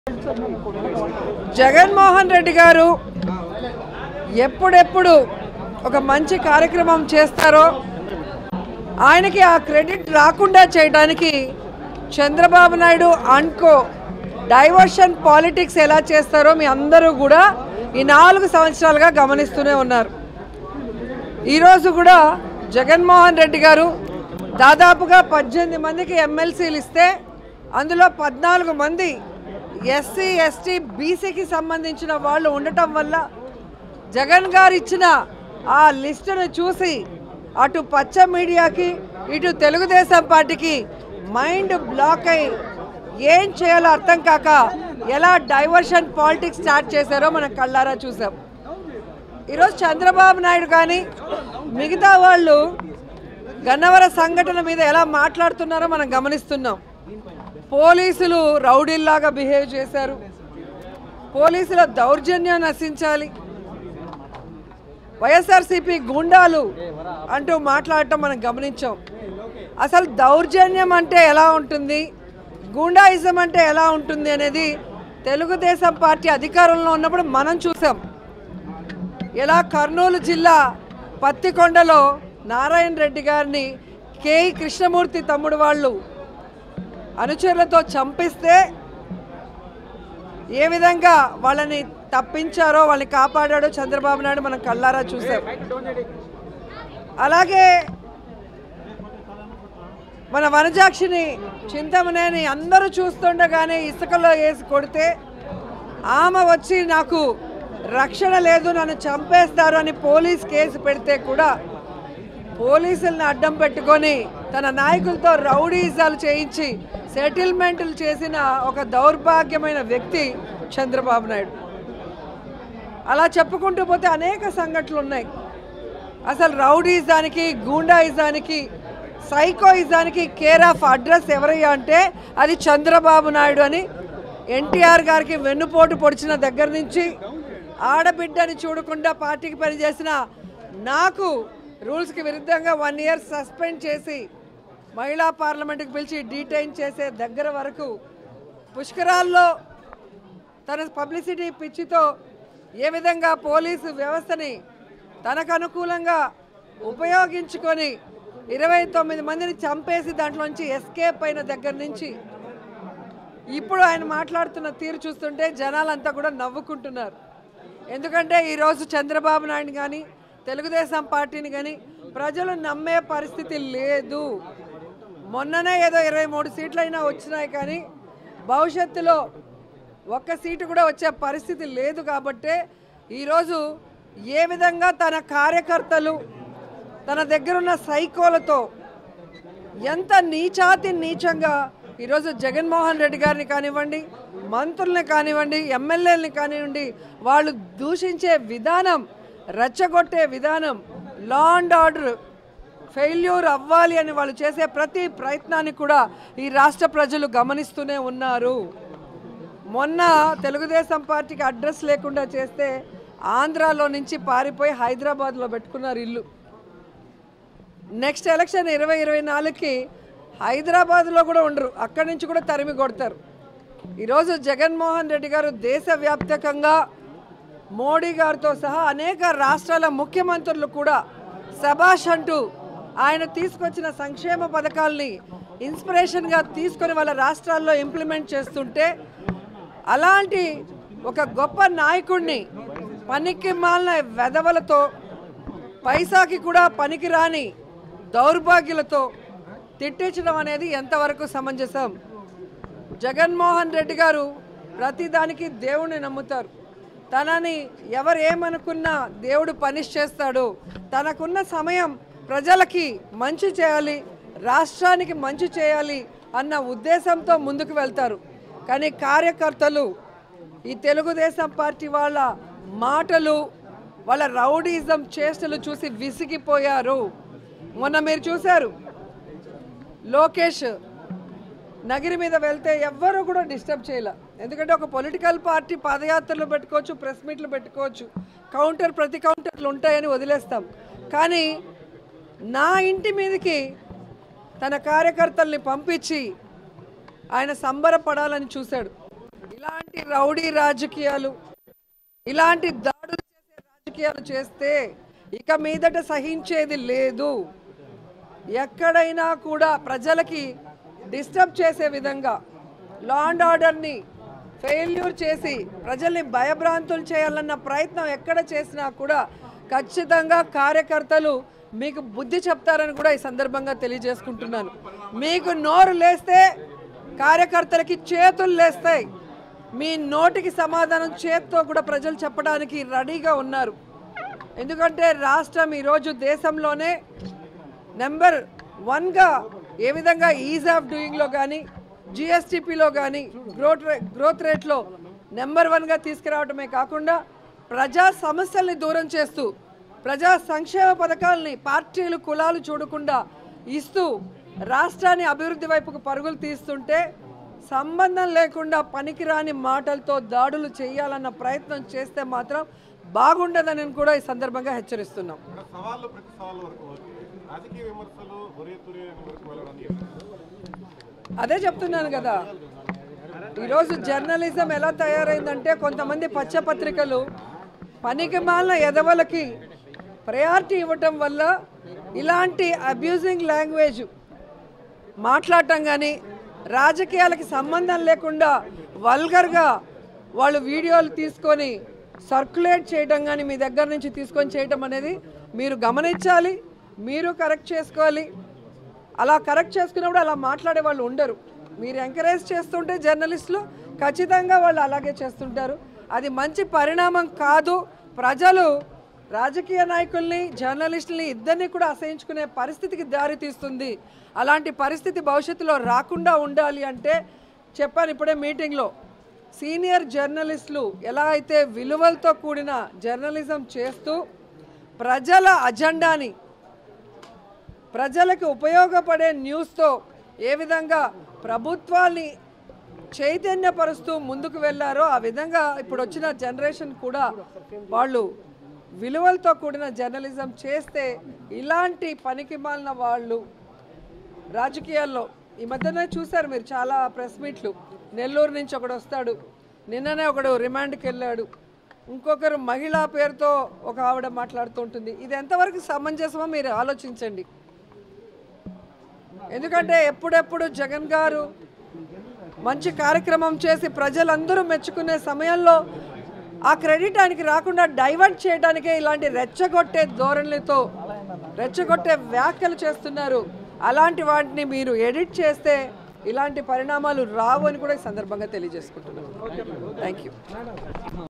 జగన్మోహన్ రెడ్డి గారు ఎప్పుడెప్పుడు ఒక మంచి కార్యక్రమం చేస్తారో ఆయనకి ఆ క్రెడిట్ రాకుండా చేయడానికి చంద్రబాబు నాయుడు అన్కో డైవర్షన్ పాలిటిక్స్ ఎలా చేస్తారో మీ అందరూ కూడా ఈ నాలుగు సంవత్సరాలుగా గమనిస్తూనే ఉన్నారు ఈరోజు కూడా జగన్మోహన్ రెడ్డి గారు దాదాపుగా పద్దెనిమిది మందికి ఎమ్మెల్సీలు ఇస్తే అందులో పద్నాలుగు మంది ఎస్సీ ఎస్టీ బీసీకి సంబంధించిన వాళ్ళు ఉండటం వల్ల జగన్ గారు ఇచ్చిన ఆ లిస్టును చూసి అటు పచ్చ మీడియాకి ఇటు తెలుగుదేశం పార్టీకి మైండ్ బ్లాక్ అయి ఏం చేయాలో అర్థం కాక ఎలా డైవర్షన్ పాలిటిక్స్ స్టార్ట్ చేశారో మనం కళ్ళారా చూసాం ఈరోజు చంద్రబాబు నాయుడు కానీ మిగతా వాళ్ళు గన్నవర సంఘటన మీద ఎలా మాట్లాడుతున్నారో మనం గమనిస్తున్నాం పోలీసులు రౌడీల్లాగా బిహేవ్ చేశారు పోలీసుల దౌర్జన్యం నశించాలి వైఎస్ఆర్సీపీ గుండాలు అంటూ మాట్లాడటం మనం గమనించాం అసలు దౌర్జన్యం అంటే ఎలా ఉంటుంది గూండాయిజం అంటే ఎలా ఉంటుంది అనేది తెలుగుదేశం పార్టీ అధికారంలో ఉన్నప్పుడు మనం చూసాం ఎలా కర్నూలు జిల్లా పత్తికొండలో నారాయణ రెడ్డి గారిని కేఈ కృష్ణమూర్తి తమ్ముడు వాళ్ళు అనుచరులతో చంపిస్తే ఏ విధంగా వాళ్ళని తప్పించారో వాళ్ళని కాపాడాడో చంద్రబాబు నాయుడు మనం కళ్ళారా చూసాం అలాగే మన వనజాక్షిని చింతమనేని అందరూ చూస్తుండగానే ఇసుకలో వేసి కొడితే ఆమె వచ్చి నాకు రక్షణ లేదు నన్ను చంపేస్తారు అని పోలీస్ కేసు పెడితే కూడా పోలీసులను అడ్డం పెట్టుకొని తన నాయకులతో రౌడీజాలు చేయించి సెటిల్మెంట్లు చేసిన ఒక దౌర్భాగ్యమైన వ్యక్తి చంద్రబాబు నాయుడు అలా చెప్పుకుంటూ పోతే అనేక సంఘటనలు ఉన్నాయి అసలు రౌడీజానికి గూండాయిజానికి సైకోయిజానికి కేర్ ఆఫ్ అడ్రస్ ఎవరయ్యా అంటే అది చంద్రబాబు నాయుడు అని ఎన్టీఆర్ గారికి వెన్నుపోటు పొడిచిన దగ్గర నుంచి ఆడబిడ్డని చూడకుండా పార్టీకి పనిచేసిన నాకు రూల్స్కి విరుద్ధంగా వన్ ఇయర్ సస్పెండ్ చేసి మహిళా పార్లమెంట్కి పిలిచి డీటైన్ చేసే దగ్గర వరకు పుష్కరాల్లో తన పబ్లిసిటీ పిచ్చితో ఏ విధంగా పోలీసు వ్యవస్థని తనకు అనుకూలంగా ఉపయోగించుకొని ఇరవై తొమ్మిది మందిని చంపేసి దాంట్లోంచి ఎస్కేప్ అయిన దగ్గర నుంచి ఇప్పుడు ఆయన మాట్లాడుతున్న తీరు చూస్తుంటే జనాలంతా కూడా నవ్వుకుంటున్నారు ఎందుకంటే ఈరోజు చంద్రబాబు నాయుడు కానీ తెలుగుదేశం పార్టీని కానీ ప్రజలు నమ్మే పరిస్థితి లేదు మొన్ననే ఏదో ఇరవై మూడు సీట్లైనా వచ్చినాయి కానీ భవిష్యత్తులో ఒక్క సీటు కూడా వచ్చే పరిస్థితి లేదు కాబట్టే ఈరోజు ఏ విధంగా తన కార్యకర్తలు తన దగ్గరున్న సైకోలతో ఎంత నీచాతి నీచంగా ఈరోజు జగన్మోహన్ రెడ్డి గారిని కానివ్వండి మంత్రుల్ని కానివ్వండి ఎమ్మెల్యేలని కానివ్వండి వాళ్ళు దూషించే విధానం రెచ్చగొట్టే విధానం లా అండ్ ఆర్డర్ ఫెయిల్యూర్ అవ్వాలి అని వాళ్ళు చేసే ప్రతి ప్రయత్నాన్ని కూడా ఈ రాష్ట్ర ప్రజలు గమనిస్తూనే ఉన్నారు మొన్న తెలుగుదేశం పార్టీకి అడ్రస్ లేకుండా చేస్తే ఆంధ్రాలో నుంచి పారిపోయి హైదరాబాద్లో పెట్టుకున్నారు ఇల్లు నెక్స్ట్ ఎలక్షన్ ఇరవై ఇరవై నాలుగుకి హైదరాబాద్లో కూడా ఉండరు అక్కడి నుంచి కూడా తరిమి కొడతారు ఈరోజు జగన్మోహన్ రెడ్డి గారు దేశవ్యాప్తకంగా మోడీ గారితో సహా అనేక రాష్ట్రాల ముఖ్యమంత్రులు కూడా సభాష్ అంటూ ఆయన తీసుకొచ్చిన సంక్షేమ పథకాల్ని ఇన్స్పిరేషన్గా తీసుకొని వాళ్ళ రాష్ట్రాల్లో ఇంప్లిమెంట్ చేస్తుంటే అలాంటి ఒక గొప్ప నాయకుడిని పనికి మాలిన వెధవలతో పైసాకి కూడా పనికిరాని దౌర్భాగ్యులతో తిట్టించడం అనేది ఎంతవరకు సమంజసం జగన్మోహన్ రెడ్డి గారు ప్రతిదానికి దేవుణ్ణి నమ్ముతారు తనని ఎవరు ఏమనుకున్నా దేవుడు పనిష్ చేస్తాడు తనకున్న సమయం ప్రజలకి మంచి చేయాలి రాష్ట్రానికి మంచి చేయాలి అన్న ఉద్దేశంతో ముందుకు వెళ్తారు కానీ కార్యకర్తలు ఈ తెలుగుదేశం పార్టీ వాళ్ళ మాటలు వాళ్ళ రౌడీజం చేష్టలు చూసి విసిగిపోయారు మొన్న మీరు చూశారు లోకేష్ నగిరి మీద వెళ్తే ఎవ్వరూ కూడా డిస్టర్బ్ చేయలే ఎందుకంటే ఒక పొలిటికల్ పార్టీ పాదయాత్రలు పెట్టుకోవచ్చు ప్రెస్ మీట్లు పెట్టుకోవచ్చు కౌంటర్ ప్రతి కౌంటర్లు ఉంటాయని వదిలేస్తాం కానీ నా ఇంటి మీదకి తన కార్యకర్తల్ని పంపించి ఆయన సంబరపడాలని చూశాడు ఇలాంటి రౌడీ రాజకీయాలు ఇలాంటి దాడులు చేసే రాజకీయాలు చేస్తే ఇక మీదట సహించేది లేదు ఎక్కడైనా కూడా ప్రజలకి డిస్టర్బ్ చేసే విధంగా లా అండ్ ఆర్డర్ని ఫెయిల్యూర్ చేసి ప్రజల్ని భయభ్రాంతులు చేయాలన్న ప్రయత్నం ఎక్కడ చేసినా కూడా ఖచ్చితంగా కార్యకర్తలు మీకు బుద్ధి చెప్తారని కూడా ఈ సందర్భంగా తెలియజేసుకుంటున్నాను మీకు నోరు లేస్తే కార్యకర్తలకి చేతులు లేస్తాయి మీ నోటికి సమాధానం చేత్తో కూడా ప్రజలు చెప్పడానికి రెడీగా ఉన్నారు ఎందుకంటే రాష్ట్రం ఈరోజు దేశంలోనే నెంబర్ వన్గా ఏ విధంగా ఈజ్ ఆఫ్ డూయింగ్లో కానీ జిఎస్టిపిలో కానీ గ్రోత్ రే గ్రోత్ రేట్లో నెంబర్ వన్గా తీసుకురావడమే కాకుండా ప్రజా సమస్యల్ని దూరం చేస్తూ ప్రజా సంక్షేమ పథకాలని పార్టీలు కులాలు చూడకుండా ఇస్తూ రాష్ట్రాన్ని అభివృద్ధి వైపుకు పరుగులు తీస్తుంటే సంబంధం లేకుండా పనికిరాని మాటలతో దాడులు చేయాలన్న ప్రయత్నం చేస్తే మాత్రం బాగుండదని కూడా ఈ సందర్భంగా హెచ్చరిస్తున్నాం ఇక్కడ సవాళ్ళు ప్రతి సవాళ్ళ వరకు ఓకే రాజకీయ విమర్శలు ఒరే తురే వరకు వెళ్ళడానికి అదే చెప్తున్నాను కదా ఈరోజు జర్నలిజం ఎలా తయారైందంటే కొంతమంది పచ్చపత్రికలు పనికి మాలిన ఎదవలకి ప్రయారిటీ ఇవ్వటం వల్ల ఇలాంటి అబ్యూజింగ్ లాంగ్వేజ్ మాట్లాడటం కానీ రాజకీయాలకి సంబంధం లేకుండా వల్గర్గా వాళ్ళు వీడియోలు తీసుకొని సర్క్యులేట్ చేయడం కానీ మీ దగ్గర నుంచి తీసుకొని చేయటం అనేది మీరు గమనించాలి మీరు కరెక్ట్ చేసుకోవాలి అలా కరెక్ట్ చేసుకున్నప్పుడు అలా మాట్లాడే వాళ్ళు ఉండరు మీరు ఎంకరేజ్ చేస్తుంటే జర్నలిస్టులు ఖచ్చితంగా వాళ్ళు అలాగే చేస్తుంటారు అది మంచి పరిణామం కాదు ప్రజలు రాజకీయ నాయకుల్ని జర్నలిస్టుల్ని ఇద్దరిని కూడా అసహించుకునే పరిస్థితికి దారి తీస్తుంది అలాంటి పరిస్థితి భవిష్యత్తులో రాకుండా ఉండాలి అంటే చెప్పాను ఇప్పుడే మీటింగ్లో సీనియర్ జర్నలిస్టులు ఎలా అయితే విలువలతో కూడిన జర్నలిజం చేస్తూ ప్రజల అజెండాని ప్రజలకు ఉపయోగపడే న్యూస్తో ఏ విధంగా ప్రభుత్వాన్ని చైతన్యపరుస్తూ ముందుకు వెళ్ళారో ఆ విధంగా ఇప్పుడు వచ్చిన జనరేషన్ కూడా వాళ్ళు విలువలతో కూడిన జర్నలిజం చేస్తే ఇలాంటి పనికి మాలిన వాళ్ళు రాజకీయాల్లో ఈ మధ్యనే చూశారు మీరు చాలా ప్రెస్ మీట్లు నెల్లూరు నుంచి ఒకడు వస్తాడు నిన్ననే ఒకడు రిమాండ్కి వెళ్ళాడు ఇంకొకరు మహిళా పేరుతో ఒక ఆవిడ మాట్లాడుతూ ఉంటుంది ఇది ఎంతవరకు సమంజసమో మీరు ఆలోచించండి ఎందుకంటే ఎప్పుడెప్పుడు జగన్ గారు మంచి కార్యక్రమం చేసి ప్రజలందరూ మెచ్చుకునే సమయంలో ఆ క్రెడిట్ ఆయనకి రాకుండా డైవర్ట్ చేయడానికే ఇలాంటి రెచ్చగొట్టే ధోరణులతో రెచ్చగొట్టే వ్యాఖ్యలు చేస్తున్నారు అలాంటి వాటిని మీరు ఎడిట్ చేస్తే ఇలాంటి పరిణామాలు రావు అని కూడా ఈ సందర్భంగా తెలియజేసుకుంటున్నాను థ్యాంక్ యూ